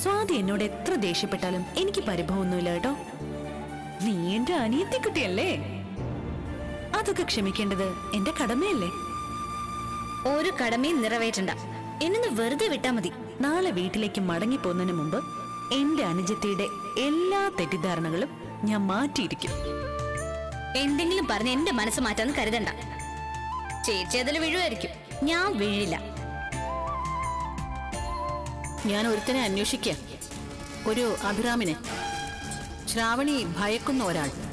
സ്വാതി എന്നോട് എത്ര ദേഷ്യപ്പെട്ടാലും എനിക്ക് പരിഭവമൊന്നുമില്ല കേട്ടോ നീ എന്റെ അനിയത്തിക്കുട്ടിയല്ലേ അതൊക്കെ ക്ഷമിക്കേണ്ടത് എന്റെ കടമയല്ലേ ഒരു കടമയും നിറവേറ്റണ്ട എന്നൊന്ന് വെറുതെ വിട്ടാ മതി നാളെ വീട്ടിലേക്ക് മടങ്ങി പോകുന്നതിന് മുമ്പ് എന്റെ അനുജത്തിയുടെ എല്ലാ തെറ്റിദ്ധാരണകളും ഞാൻ മാറ്റിയിരിക്കും എന്തെങ്കിലും പറഞ്ഞ് എന്റെ മനസ്സ് മാറ്റാന്ന് കരുതണ്ട ചേച്ചി അതിൽ വീഴുമായിരിക്കും ഞാൻ വീഴില്ല ഞാൻ ഒരുത്തനെ അന്വേഷിക്കുക ഒരു അഭിറാമിനെ ശ്രാവണി ഭയക്കുന്ന ഒരാൾ